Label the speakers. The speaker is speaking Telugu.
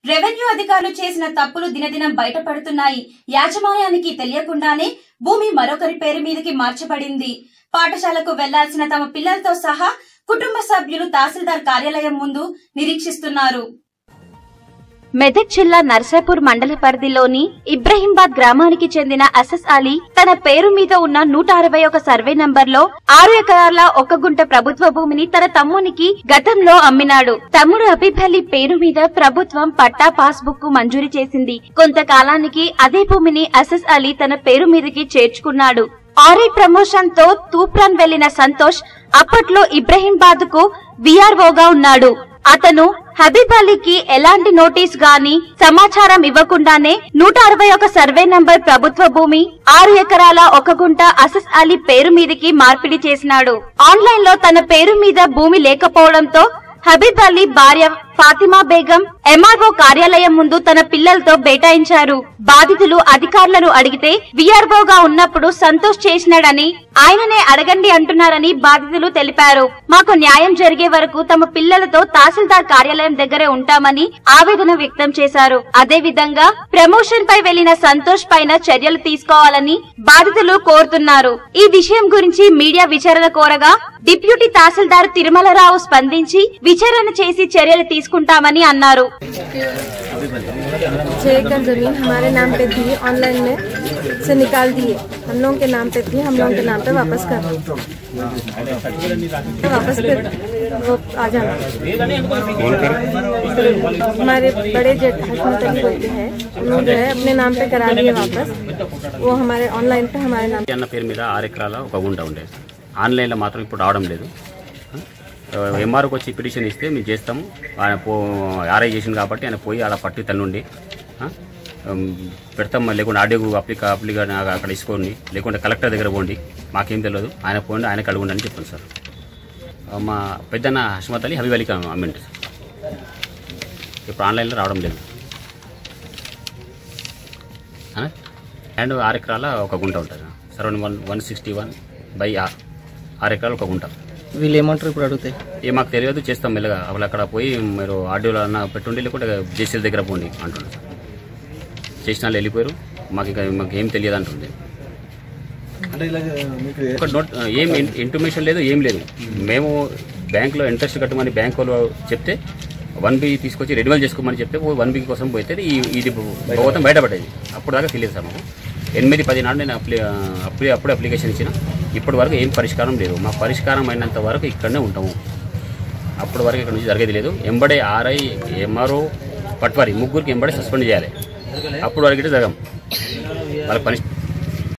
Speaker 1: రెవెన్యూ అధికారులు చేసిన తప్పులు దినదినం బయటపడుతున్నాయి యాజమాన్యానికి తెలియకుండానే భూమి మరొకరి పేరు మీదకి మార్చబడింది పాఠశాలకు వెళ్లాల్సిన తమ పిల్లలతో సహా కుటుంబ సభ్యులు తహసీల్దార్ కార్యాలయం ముందు నిరీక్షిస్తున్నారు
Speaker 2: మెదక్ జిల్లా నర్సాపూర్ మండల పరిధిలోని ఇబ్రహీంబాద్ గ్రామానికి చెందిన అసస్ అలీ తన పేరు మీద ఉన్న నూట అరవై ఒక సర్వే నంబర్లో ఆరు ఎకరాల ఒక గుంట ప్రభుత్వ భూమిని తన తమ్మునికి గతంలో అమ్మినాడు తమ్ముడు అబీబ్ అలీ పేరు మీద ప్రభుత్వం పట్టా పాస్ బుక్ మంజూరు చేసింది కొంతకాలానికి అదే భూమిని అసస్ అలీ తన పేరు మీదకి చేర్చుకున్నాడు ఆర్ఐ ప్రమోషన్ తో తూప్రాన్ వెళ్లిన సంతోష్ అప్పట్లో ఇబ్రహీంబాద్ కు విఆర్ఓగా ఉన్నాడు అతను హబీబ్ అలీకి ఎలాంటి నోటీస్ గాని సమాచారం ఇవ్వకుండానే నూట అరవై ఒక సర్వే నంబర్ ప్రభుత్వ భూమి ఆరు ఎకరాల ఒక గుంట అసస్ అలీ పేరు మీదకి మార్పిడి చేసినాడు ఆన్లైన్ లో తన పేరు మీద భూమి లేకపోవడంతో హబీబ్ అలీ భార్య ఫాతిమా బేగం ఎంఆర్ఓ కార్యాలయం ముందు తన పిల్లలతో బైఠాయించారు బాధితులు అధికారులను అడిగితే విఆర్ఓగా ఉన్నప్పుడు సంతోష్ చేసినాడని ఆయననే అడగండి అంటున్నారని బాధితులు తెలిపారు మాకు న్యాయం జరిగే వరకు తమ పిల్లలతో తహసీల్దార్ కార్యాలయం దగ్గరే ఉంటామని ఆవేదన వ్యక్తం చేశారు అదే విధంగా ప్రమోషన్ పై వెళ్లిన సంతోష్ పైన చర్యలు తీసుకోవాలని బాధితులు కోరుతున్నారు ఈ విషయం గురించి మీడియా విచారణ కోరగా డిప్యూటీ తహసీల్దార్ తిరుమలరావు స్పందించి విచారణ చేసి చర్యలు తీసుకుంటామని అన్నారు
Speaker 3: छः एकड़ ज़मीन हमारे नाम पे थी ऑनलाइन में से निकाल दिए हम लोगों के नाम पे थी हम लोगों के नाम पे वापस कर वापस फिर वो आ जाना हमारे बड़े जेठ हसमत अली बोलते हैं उन्होंने जो है अपने नाम पे करा दिए वापस वो हमारे ऑनलाइन पे हमारे नाम
Speaker 4: అన్న పేరు మీద ఆరు ఎకరాల ఒక గుంట ఉండే ఆన్లైన్లో మాత్రం ఇప్పుడు రావడం లేదు ఎంఆర్ఓకి వచ్చి పిటిషన్ ఇస్తే మేము చేస్తాము ఆయన పో ఆర్ఐ చేసింది కాబట్టి ఆయన పోయి అలా పట్టి తల్లుండి ఆ, ఉమ్, పెడతాం లేకుంటే ఆడియో అప్లిక అప్లిక అక్కడ ఇసుకోండి లేకుంటే కలెక్టర్ దగ్గర పోండి మాకేం తెలియదు ఆయన పోండి ఆయన కడుగుండి అని చెప్పాను సార్ ఆ, మా పెద్దన్న హస్మత్ అలీ హబీబ్ అలీకి అమ్మింటి సార్ ఇప్పుడు ఆన్లైన్లో రావడం లేదు ఆ? అండ్ ఆరు ఎకరాల ఒక గుంట ఉంటుంది surround one one sixty one by R ఆరు ఎకరాలు ఒక గుంట
Speaker 5: వీళ్ళు ఏమంటారు ఇప్పుడు అడిగితే
Speaker 4: ఏ మాకు తెలియదు చేస్తాం మెల్లగా అసలు అక్కడ పోయి మీరు ఆడియోలో అన్న పెట్టుండి లేకుంటే జేసీల దగ్గర పోండి అంటున్నారు చేసిన వాళ్ళు వెళ్ళిపోయారు మాకు ఇక మాకు ఏం తెలియదు అంటుంది ఒక నోట్ ఏం ఇన్- ఇంటిమేషన్ లేదు ఏం లేదు మేము బ్యాంక్లో ఇంట్రెస్ట్ కట్టమని బ్యాంక్ వాళ్ళు చెప్తే వన్ బి తీసుకొచ్చి రెన్యువల్ చేసుకోమని చెప్తే వన్ బి కోసం పోతే ఈ ఇది భగవతం బయటపడేది అప్పుడు దాకా తెలియదు సార్ మాకు ఎనిమిది పది నాడు నేను అప్లై అప్పుడే అప్పుడే అప్లికేషన్ ఇచ్చిన ఇప్పటి వరకు ఏం పరిష్కారం లేదు మా పరిష్కారం అయినంత వరకు ఇక్కడనే ఉంటాము అప్పటి వరకు ఇక్కడ నుంచి జరిగేది లేదు ఎంబడే ఆర్ఐ ఎంఆర్ఓ పట్వారి ముగ్గురికి ఎంబడే సస్పెండ్ చేయాలి అప్పుడు వరకు ఇటు జరగం వాళ్ళకి పని